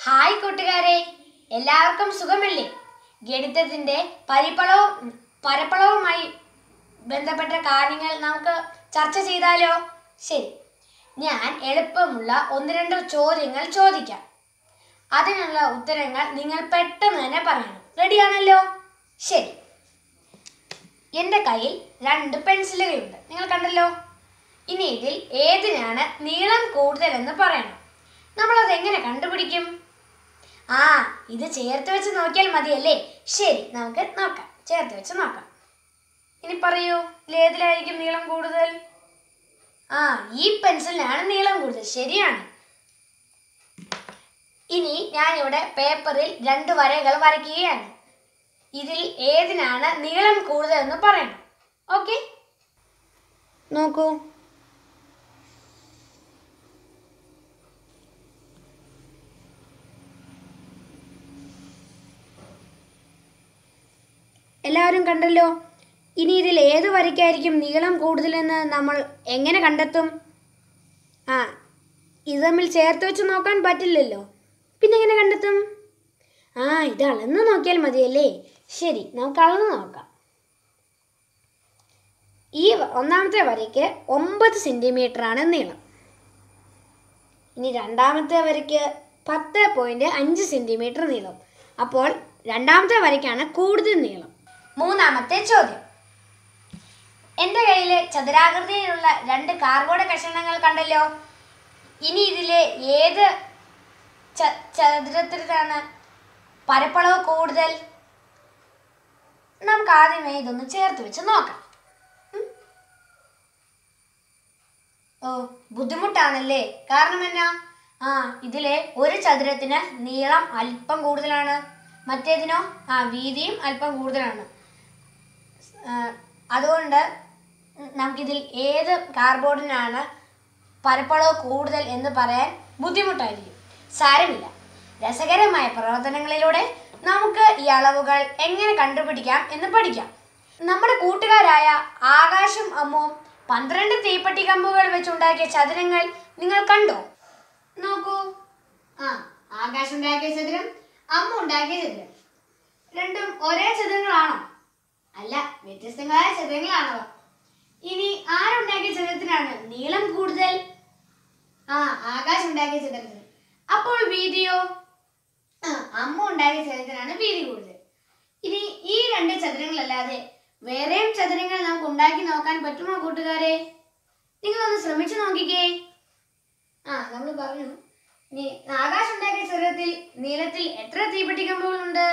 Hi കൂട്ടുകാരെ എല്ലാവർക്കും സുഖമല്ലേ ഗണിതത്തിന്റെ പരിപ്പളവും പരപ്പളവുമായി ബന്ധപ്പെട്ട കാര്യങ്ങൾ നമുക്ക് ചർച്ച ചെയ്താലോ ശരി ഞാൻ എളുപ്പമുള്ള ഒന്ന് രണ്ട് ചോദ്യങ്ങൾ ചോദിക്കാം അതിനുള്ള ഉത്തരങ്ങൾ നിങ്ങൾ പെട്ടെന്ന് തന്നെ പറയണം റെഡിയാണല്ലോ ശരി എൻ്റെ കയ്യിൽ രണ്ട് പെൻസിലുകളുണ്ട് നിങ്ങൾ കണ്ടല്ലോ ഇനി ഇതിൽ ഏതിനാണ് നീളം കൂടുതലെന്ന് പറയണം നമ്മളത് എങ്ങനെ കണ്ടുപിടിക്കും ആ ഇത് ചേർത്ത് വെച്ച് നോക്കിയാൽ മതിയല്ലേ ശരി നമുക്ക് നോക്കാം ചേർത്ത് വെച്ച് നോക്കാം ഇനി പറയൂ ഇതിലേതിലായിരിക്കും നീളം കൂടുതൽ ആ ഈ പെൻസിലിനാണ് നീളം കൂടുതൽ ശരിയാണ് ഇനി ഞാനിവിടെ പേപ്പറിൽ രണ്ട് വരകൾ വരയ്ക്കുകയാണ് ഇതിൽ ഏതിനാണ് നീളം കൂടുതലെന്ന് പറയണം ഓക്കെ നോക്കൂ എല്ലാവരും കണ്ടല്ലോ ഇനി ഇതിൽ ഏത് വരയ്ക്കായിരിക്കും നീളം കൂടുതലെന്ന് നമ്മൾ എങ്ങനെ കണ്ടെത്തും ആ ഇത് തമ്മിൽ ചേർത്ത് വെച്ച് നോക്കാൻ പറ്റില്ലല്ലോ പിന്നെ എങ്ങനെ കണ്ടെത്തും ആ ഇത് അളന്ന് നോക്കിയാൽ മതിയല്ലേ ശരി നമുക്ക് അളന്ന് നോക്കാം ഈ വ- ഒന്നാമത്തെ വരയ്ക്ക് ഒമ്പത് സെൻറ്റിമീറ്റർ ആണ് നീളം ഇനി രണ്ടാമത്തെ വരയ്ക്ക് പത്ത് പോയിന്റ് അഞ്ച് സെൻറ്റിമീറ്റർ നീളം അപ്പോൾ രണ്ടാമത്തെ വരയ്ക്കാണ് കൂടുതൽ നീളം മൂന്നാമത്തെ ചോദ്യം എൻ്റെ കയ്യിലെ ചതുരാകൃതിയിലുള്ള രണ്ട് കാർബോർഡ് കഷണങ്ങൾ കണ്ടല്ലോ ഇനി ഇതിലെ ഏത് ച- ചതുരത്തിലാണ് പരപ്പളവ് കൂടുതൽ നമുക്ക് ആദ്യമേ ഇതൊന്ന് ചേർത്ത് വെച്ച് നോക്കാം ഉം. ഓ ബുദ്ധിമുട്ടാണല്ലേ കാരണം എന്നാ ആ ഇതിലെ ഒരു ചതുരത്തിന് നീളം അല്പം കൂടുതലാണ് മറ്റേതിനോ ആ വീതിയും അല്പം കൂടുതലാണ് ആ, അതുകൊണ്ട് നമുക്കിതിൽ ഏത് കാർബോർഡിനാണ് പരപ്പളവ് കൂടുതൽ എന്ന് പറയാൻ ബുദ്ധിമുട്ടായിരിക്കും സാരമില്ല രസകരമായ പ്രവർത്തനങ്ങളിലൂടെ നമുക്ക് ഈ അളവുകൾ എങ്ങനെ കണ്ടുപിടിക്കാം എന്ന് പഠിക്കാം നമ്മുടെ കൂട്ടുകാരായ ആകാശും അമ്മുവും പന്ത്രണ്ട് തീപ്പെട്ടി കമ്പുകൾ വെച്ചുണ്ടാക്കിയ ചതുരങ്ങൾ നിങ്ങൾ കണ്ടോ നോക്കൂ ആ ആകാശ് ഉണ്ടാക്കിയ ചതുരം അമ്മ ഉണ്ടാക്കിയ ചതുരം രണ്ടും ഒരേ ചതുരങ്ങളാണോ അല്ല വ്യത്യസ്തങ്ങളായ ചതുരങ്ങളാണവ ഇനി ആരുണ്ടാക്കിയ ചതുരത്തിനാണ് നീളം കൂടുതൽ ആ ആകാശ് ഉണ്ടാക്കിയ ചതുരത്തിന് അപ്പോൾ വീതിയോ ആ അമ്മ ഉണ്ടാക്കിയ ചതുരത്തിനാണ് വീതി കൂടുതൽ ഇനി ഈ രണ്ട് ചതുരങ്ങളല്ലാതെ വേറെയും ചതുരങ്ങൾ നമുക്ക് ഉണ്ടാക്കി നോക്കാൻ പറ്റുമോ കൂട്ടുകാരെ നിങ്ങളൊന്ന് ശ്രമിച്ചു നോക്കിക്കേ ആ നമ്മൾ പറഞ്ഞു ഇനി ആകാശ് ഉണ്ടാക്കിയ ചതുരത്തിൽ നീളത്തിൽ എത്ര തീപ്പെട്ടി കമ്പുകളുണ്ട്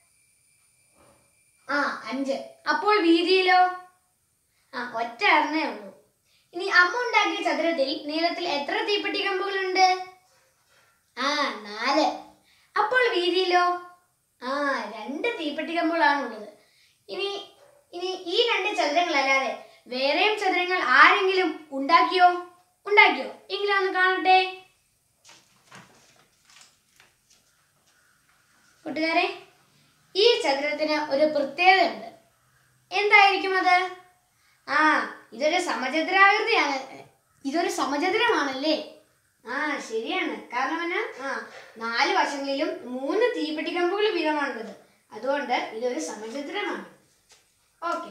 ആ അഞ്ച് അപ്പോൾ വീതിയിലോ ആ ഒറ്റ എണ്ണേ ഉള്ളൂ ഇനി അമ്മ ഉണ്ടാക്കിയ ചതുരത്തിൽ നീളത്തിൽ എത്ര തീപ്പെട്ടി കമ്പുകളുണ്ട് ആ നാല് അപ്പോൾ വീതിയിലോ ആ രണ്ട് തീപ്പെട്ടി കമ്പുകളാണ് ഉള്ളത് ഇനി ഇനി ഈ രണ്ട് ചതുരങ്ങളല്ലാതെ വേറെയും ചതുരങ്ങൾ ആരെങ്കിലും ഉണ്ടാക്കിയോ ഉണ്ടാക്കിയോ എങ്കിലും ഒന്ന് കാണട്ടെ കൂട്ടുകാരെ ഈ ചതുരത്തിന് ഒരു പ്രത്യേകതയുണ്ട് എന്തായിരിക്കും അത് ആ ഇതൊരു സമചതുരാകൃതിയാണ് ഇതൊരു സമചതുരമാണല്ലേ ആ ശരിയാണ് കാരണം എന്നാ ആ നാല് വശങ്ങളിലും മൂന്ന് തീപ്പെട്ടി കമ്പുകൾ വീതമാണുള്ളത് അതുകൊണ്ട് ഇതൊരു സമചതുരമാണ് ഓക്കെ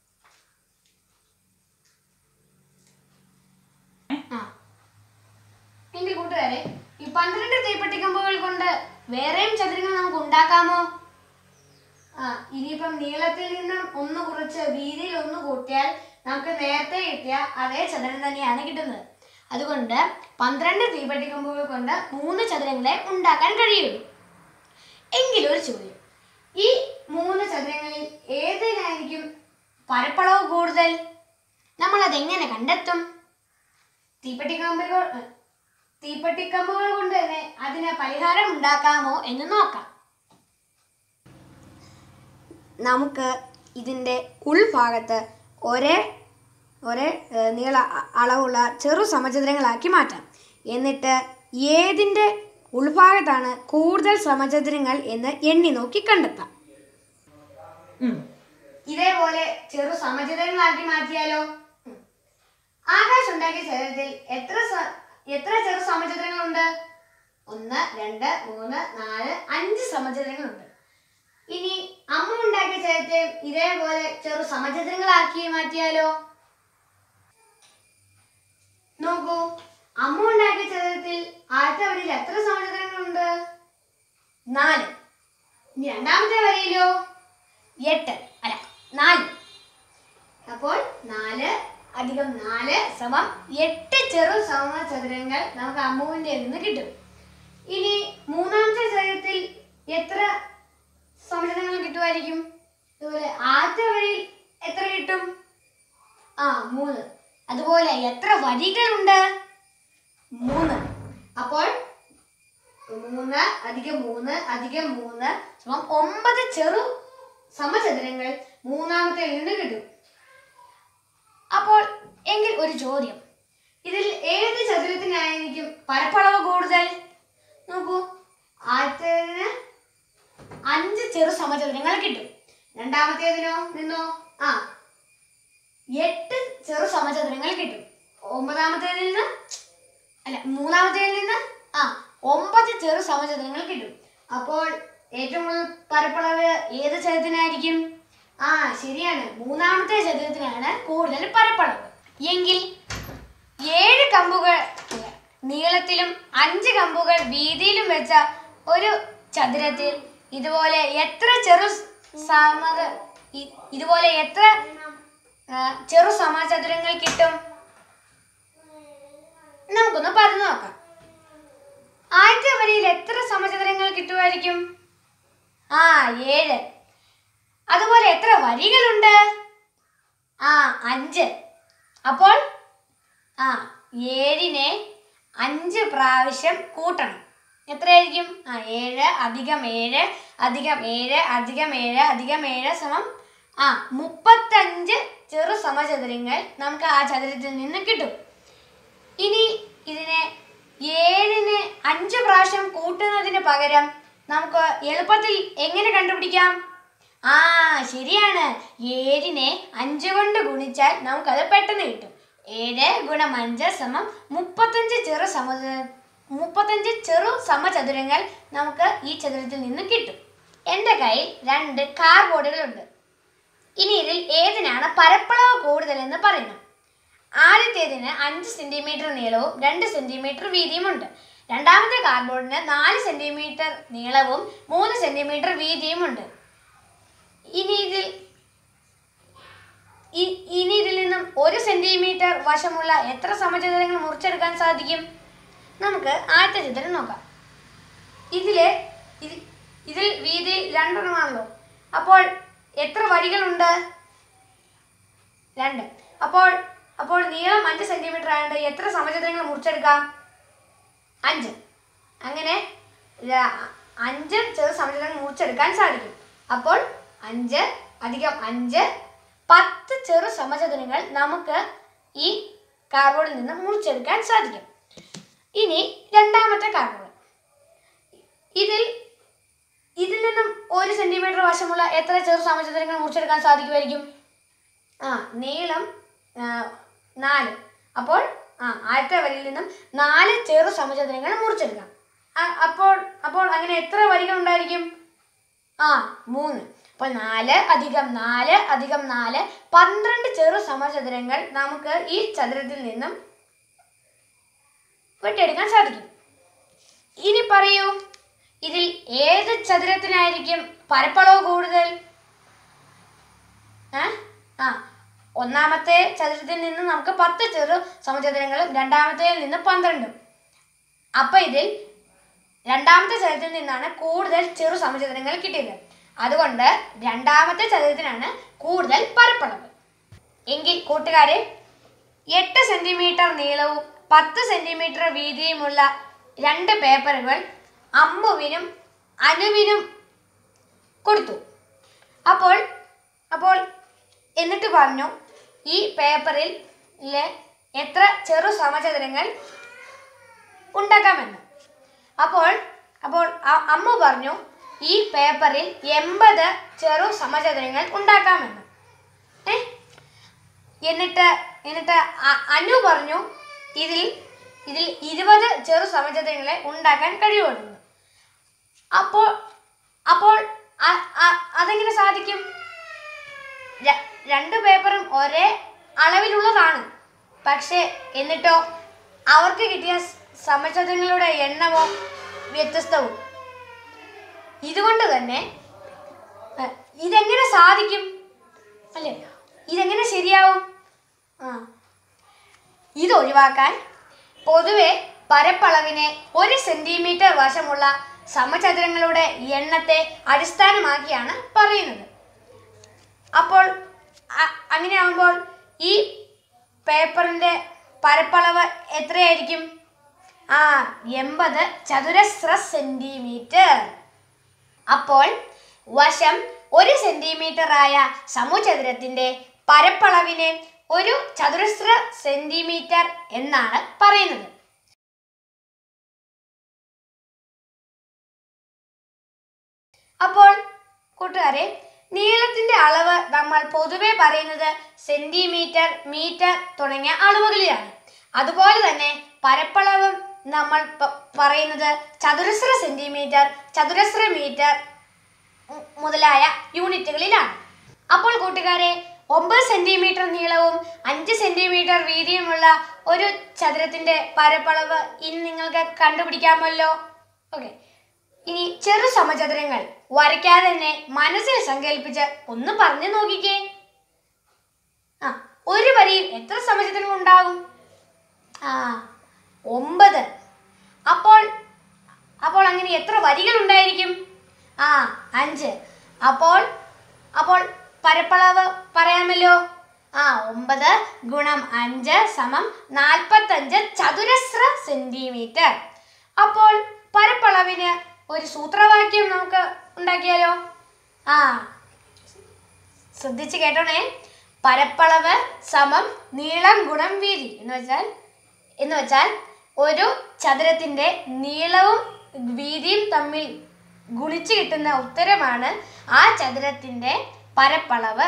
ആ എങ്കിൽ കൂട്ടുകാരെ ഈ പന്ത്രണ്ട് തീപ്പെട്ടി കമ്പുകൾ കൊണ്ട് വേറെയും ചതുരങ്ങൾ നമുക്ക് ഉണ്ടാക്കാമോ ആ ഇനിയിപ്പം നീളത്തിൽ നിന്നും ഒന്ന് കുറച്ച് വീതിയിൽ ഒന്ന് കൂട്ടിയാൽ നമുക്ക് നേരത്തെ കിട്ടിയ അതേ ചതുരം തന്നെയാണ് കിട്ടുന്നത് അതുകൊണ്ട് പന്ത്രണ്ട് തീപ്പെട്ടി കമ്പുകൾ കൊണ്ട് മൂന്ന് ചതുരങ്ങളെ ഉണ്ടാക്കാൻ കഴിയുള്ളൂ എങ്കിലൊരു ചോദ്യം ഈ മൂന്ന് ചതുരങ്ങളിൽ ഏതിനായിരിക്കും പരപ്പളവ് കൂടുതൽ നമ്മൾ അതെങ്ങനെ കണ്ടെത്തും തീപ്പെട്ടി കമ്പുകൾ തീപ്പെട്ടി കമ്പുകൾ കൊണ്ട് തന്നെ അതിന് പരിഹാരം ഉണ്ടാക്കാമോ എന്ന് നോക്കാം നമുക്ക് ഇതിൻ്റെ ഉൾഭാഗത്ത് ഒരേ ഒരേ ഏഹ്, നീള അ- അളവുള്ള ചെറു സമചതുരങ്ങളാക്കി മാറ്റാം എന്നിട്ട് ഏതിൻ്റെ ഉൾഭാഗത്താണ് കൂടുതൽ സമചതുരങ്ങൾ എന്ന് എണ്ണി നോക്കി കണ്ടെത്താം ഇതേപോലെ ചെറു സമചതുരങ്ങളാക്കി മാറ്റിയാലോ ഉം. ആകാശ് ഉണ്ടാക്കിയ ചതുരത്തിൽ എത്ര സ- എത്ര ചെറു സമചതുരങ്ങളുണ്ട് ഒന്ന് രണ്ട് മൂന്ന് നാല് അഞ്ച് സമചതുരങ്ങളുണ്ട് ഇനി അമ്മ ഉണ്ടാക്കിയ ചതുരത്തെ ഇതേപോലെ ചെറു സമചതുരങ്ങളാക്കി മാറ്റിയാലോ നോക്കൂ അമ്മ ഉണ്ടാക്കിയ ചതുരത്തിൽ ആദ്യത്തെ വരിയിൽ എത്ര സമചതുരങ്ങളുണ്ട് നാല് ഇനി രണ്ടാമത്തെ വരിയിലോ എട്ട് അല്ല നാല് അപ്പോൾ നാല് അധികം നാല് സമം എട്ട് ചെറു സമചതുരങ്ങൾ നമുക്ക് അമ്മുവിന്റെ നിന്ന് കിട്ടും ഇനി മൂന്നാമത്തെ ചതുരത്തിൽ എത്ര സമചതുരങ്ങൾ കിട്ടുമായിരിക്കും അതുപോലെ ആദ്യത്തെ വരി എത്ര കിട്ടും ആ മൂന്ന് അതുപോലെ എത്ര വരികളുണ്ട് മൂന്ന് അപ്പോൾ മൂന്ന് അധികം മൂന്ന് അധികം മൂന്ന് സമം ഒമ്പത് ചെറു സമചതുരങ്ങൾ മൂന്നാമത്തെ നിന്ന് കിട്ടും അപ്പോൾ എങ്കിൽ ഒരു ചോദ്യം ഇതിൽ ഏത് ചതുരത്തിനായിരിക്കും പരപ്പളവ് കൂടുതൽ നോക്കൂ ആദ്യത്തേതിന് അഞ്ച് ചെറു സമചതുരങ്ങൾ കിട്ടും രണ്ടാമത്തേതിനോ നിന്നോ ആ എട്ട് ചെറു സമചതുരങ്ങൾ കിട്ടും ഒമ്പതാമത്തേതിൽ നിന്ന് അല്ല മൂന്നാമത്തേതിൽ നിന്ന് ആ ഒമ്പത് ചെറു സമചതുരങ്ങൾ കിട്ടും അപ്പോൾ ഏറ്റവും കൂടുതൽ പരപ്പളവ് ഏത് ചതുരത്തിനായിരിക്കും ആ ശരിയാണ് മൂന്നാമത്തെ ചതുരത്തിനാണ് കൂടുതൽ പരപ്പളവ് എങ്കിൽ ഏഴ് കമ്പുകൾ നീളത്തിലും അഞ്ച് കമ്പുകൾ വീതിയിലും വെച്ച ഒരു ചതുരത്തിൽ ഇതുപോലെ എത്ര ചെറു സമത ഇ- ഇതുപോലെ എത്ര ആ, ചെറു സമചതുരങ്ങൾ കിട്ടും നമുക്കൊന്ന് പറഞ്ഞു നോക്കാം ആദ്യത്തെ വരിയിൽ എത്ര സമചതുരങ്ങൾ കിട്ടുമായിരിക്കും ആ ഏഴ് അതുപോലെ എത്ര വരികളുണ്ട് ആ അഞ്ച് അപ്പോൾ ആ ഏഴിനെ അഞ്ച് പ്രാവശ്യം കൂട്ടണം എത്രയായിരിക്കും ആ ഏഴ് അധികം ഏഴ് അധികം ഏഴ് അധികം ഏഴ് അധികം ഏഴ് സമം ആ മുപ്പത്തഞ്ച് ചെറു സമചതുരങ്ങൾ നമുക്ക് ആ ചതുരത്തിൽ നിന്ന് കിട്ടും ഇനി ഇതിനെ ഏഴിന് അഞ്ച് പ്രാവശ്യം കൂട്ടുന്നതിന് പകരം നമുക്ക് എളുപ്പത്തിൽ എങ്ങനെ കണ്ടുപിടിക്കാം ആ ശരിയാണ് ഏഴിനെ അഞ്ച് കൊണ്ട് ഗുണിച്ചാൽ നമുക്കത് പെട്ടെന്ന് കിട്ടും ഏഴ് ഗുണം അഞ്ച് സമം മുപ്പത്തഞ്ച് ചെറു സമ മുപ്പത്തഞ്ച് ചെറു സമചതുരങ്ങൾ നമുക്ക് ഈ ചതുരത്തിൽ നിന്ന് കിട്ടും എൻ്റെ കയ്യിൽ രണ്ട് കാർബോർഡുകളുണ്ട് ഇനി ഇതിൽ ഏതിനാണ് പരപ്പളവ് കൂടുതലെന്ന് പറയണം ആദ്യത്തേതിന് അഞ്ച് സെന്റിമീറ്റർ നീളവും രണ്ട് സെന്റിമീറ്റർ വീതിയുമുണ്ട് രണ്ടാമത്തെ കാർഡ്ബോർഡിന് നാല് സെന്റിമീറ്റർ നീളവും മൂന്ന് സെന്റിമീറ്റർ വീതിയുമുണ്ട് ഇനി ഇതിൽ ഇ- ഇനി ഇതിൽ നിന്നും ഒരു സെന്റിമീറ്റർ വശമുള്ള എത്ര സമചതുരങ്ങൾ മുറിച്ചെടുക്കാൻ സാധിക്കും നമുക്ക് ആദ്യത്തെ ചിത്രം നോക്കാം ഇതില് ഇത് ഇതിൽ വീതി രണ്ടെണ്ണമാണല്ലോ അപ്പോൾ എത്ര വരികളുണ്ട് രണ്ട് അപ്പോൾ അപ്പോൾ നീളം അഞ്ച് സെന്റിമീറ്റർ ആയതുകൊണ്ട് എത്ര സമചതുരങ്ങൾ മുറിച്ചെടുക്കാം അഞ്ച് അങ്ങനെ ര- അഞ്ച് ചെറു സമചതുരങ്ങൾ മുറിച്ചെടുക്കാൻ സാധിക്കും അപ്പോൾ അഞ്ച് അധികം അഞ്ച് പത്ത് ചെറു സമചതുരങ്ങൾ നമുക്ക് ഈ കാർബോർഡിൽ നിന്ന് മുറിച്ചെടുക്കാൻ സാധിക്കും ഇനി രണ്ടാമത്തെ കാർബോർഡ് ഇതിൽ ഇതിൽ നിന്നും ഒരു സെന്റിമീറ്റർ വശമുള്ള എത്ര ചെറു സമചതുരങ്ങൾ മുറിച്ചെടുക്കാൻ സാധിക്കുമായിരിക്കും ആ നീളം ആ, നാല് അപ്പോൾ ആ ആദ്യത്തെ വരിയിൽ നിന്നും നാല് ചെറു സമചതുരങ്ങൾ മുറിച്ചെടുക്കാം ആ, അപ്പോൾ അപ്പോൾ അങ്ങനെ എത്ര വരികൾ ഉണ്ടായിരിക്കും ആ മൂന്ന് അപ്പോൾ നാല് അധികം നാല് അധികം നാല് പന്ത്രണ്ട് ചെറു സമചതുരങ്ങൾ നമുക്ക് ഈ ചതുരത്തിൽ നിന്നും വെട്ടിയെടുക്കാൻ സാധിക്കും ഇനി പറയൂ ഇതിൽ ഏത് ചതുരത്തിനായിരിക്കും പരപ്പളവ് കൂടുതൽ ഏ? ആ ഒന്നാമത്തെ ചതുരത്തിൽ നിന്ന് നമുക്ക് പത്ത് ചെറു സമചതുരങ്ങളും രണ്ടാമത്തേതിൽ നിന്ന് പന്ത്രണ്ടും അപ്പൊ ഇതിൽ രണ്ടാമത്തെ ചതുരത്തിൽ നിന്നാണ് കൂടുതൽ ചെറു സമചതുരങ്ങൾ കിട്ടിയത് അതുകൊണ്ട് രണ്ടാമത്തെ ചതുരത്തിനാണ് കൂടുതൽ പരപ്പളവ് എങ്കിൽ കൂട്ടുകാരെ എട്ട് സെന്റിമീറ്റർ നീളവും പത്ത് സെന്റിമീറ്റർ വീതിയുമുള്ള രണ്ട് പേപ്പറുകൾ അമ്മുവിനും അനുവിനും കൊടുത്തു അപ്പോൾ അപ്പോൾ എന്നിട്ട് പറഞ്ഞു ഈ പേപ്പറിൽ ലെ എത്ര ചെറു സമചതുരങ്ങൾ ഉണ്ടാക്കാമെന്ന് അപ്പോൾ അപ്പോൾ അ- അമ്മ പറഞ്ഞു ഈ പേപ്പറിൽ എൺപത് ചെറു സമചതുരങ്ങൾ ഉണ്ടാക്കാമെന്ന് ഏ എന്നിട്ട് എന്നിട്ട് അ- അനു പറഞ്ഞു ഇതിൽ ഇതിൽ ഇരുപത് ചെറു സമചതുരങ്ങളെ ഉണ്ടാക്കാൻ കഴിയുള്ളൂ അപ്പോൾ അപ്പോൾ അ- അ- അതെങ്ങനെ സാധിക്കും ര- രണ്ട് പേപ്പറും ഒരേ അളവിലുള്ളതാണ് പക്ഷേ എന്നിട്ടോ അവർക്ക് കിട്ടിയ സ് സമചതുരങ്ങളുടെ എണ്ണമോ വ്യത്യസ്തവും ഇതുകൊണ്ട് തന്നെ അഹ്, ഇതെങ്ങനെ സാധിക്കും അല്ലേ ഇതെങ്ങനെ ശരിയാവും ആ ഇത് ഒഴിവാക്കാൻ പൊതുവെ പരപ്പളവിനെ ഒരു സെന്റിമീറ്റർ വശമുള്ള സമചതുരങ്ങളുടെ എണ്ണത്തെ അടിസ്ഥാനമാക്കിയാണ് പറയുന്നത് അപ്പോൾ അ- അങ്ങനെയാകുമ്പോൾ ഈ പേപ്പറിൻ്റെ പരപ്പളവ് എത്രയായിരിക്കും ആ എൺപത് ചതുരശ്ര സെന്റിമീറ്റർ അപ്പോൾ വശം ഒരു സെന്റിമീറ്റർ ആയ സമചതുരത്തിന്റെ പരപ്പളവിനെ ഒരു ചതുരശ്ര സെന്റിമീറ്റർ എന്നാണ് പറയുന്നത് അപ്പോൾ കൂട്ടുകാരെ നീളത്തിന്റെ അളവ് നമ്മൾ പൊതുവെ പറയുന്നത് സെന്റിമീറ്റർ മീറ്റർ തുടങ്ങിയ അളവുകളിലാണ് അതുപോലെ തന്നെ പരപ്പളവും നമ്മൾ പ- പറയുന്നത് ചതുരശ്ര സെന്റിമീറ്റർ ചതുരശ്ര മീറ്റർ മു- മുതലായ യൂണിറ്റുകളിലാണ് അപ്പോൾ കൂട്ടുകാരെ ഒമ്പത് സെന്റിമീറ്റർ നീളവും അഞ്ച് സെന്റിമീറ്റർ വീതിയുമുള്ള ഒരു ചതുരത്തിന്റെ പരപ്പളവ് ഇനി നിങ്ങൾക്ക് കണ്ടുപിടിക്കാമല്ലോ ഓക്കെ ഇനി ചെറു സമചതുരങ്ങൾ വരയ്ക്കാതെ തന്നെ മനസ്സിൽ സങ്കല്പിച്ച് ഒന്ന് പറഞ്ഞു നോക്കിക്കേ ആ ഒരു വരിയിൽ എത്ര സമചതുരങ്ങൾ ഉണ്ടാകും ആ ഒമ്പത് അപ്പോൾ അപ്പോൾ അങ്ങനെ എത്ര വരികൾ ഉണ്ടായിരിക്കും ആ അഞ്ച് അപ്പോൾ അപ്പോൾ പരപ്പളവ് പറയാമല്ലോ ആ ഒമ്പത് ഗുണം അഞ്ച് സമം നാൽപ്പത്തഞ്ച് ചതുരശ്ര സെന്റിമീറ്റർ അപ്പോൾ പരപ്പളവിന് ഒരു സൂത്രവാക്യം നമുക്ക് ഉണ്ടാക്കിയാലോ ആ ശ്രദ്ധിച്ച് കേട്ടോണേ പരപ്പളവ് സമം നീളം ഗുണം വീതി എന്ന് വെച്ചാൽ എന്ന് വെച്ചാൽ ഒരു ചതുരത്തിന്റെ നീളവും വീതിയും തമ്മിൽ ഗുണിച്ച് കിട്ടുന്ന ഉത്തരമാണ് ആ ചതുരത്തിന്റെ പരപ്പളവ്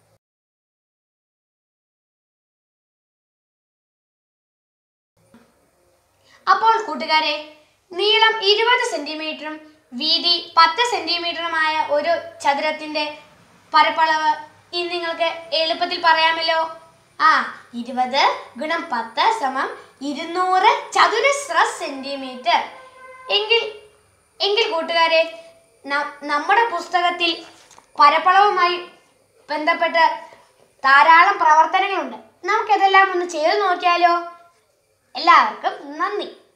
അപ്പോൾ കൂട്ടുകാരെ നീളം ഇരുപത് സെന്റിമീറ്ററും വീതി പത്ത് സെന്റിമീറ്ററുമായ ഒരു ചതുരത്തിന്റെ പരപ്പളവ് ഇനി നിങ്ങൾക്ക് എളുപ്പത്തിൽ പറയാമല്ലോ ആ ഇരുപത് ഗുണം പത്ത് സമം ഇരുന്നൂറ് ചതുരശ്ര സെന്റിമീറ്റർ എങ്കിൽ എങ്കിൽ കൂട്ടുകാരെ ന- നമ്മുടെ പുസ്തകത്തിൽ പരപ്പളവുമായി ബന്ധപ്പെട്ട് ധാരാളം പ്രവർത്തനങ്ങളുണ്ട് നമുക്കതെല്ലാം ഒന്ന് ചെയ്തു നോക്കിയാലോ എല്ലാവർക്കും നന്ദി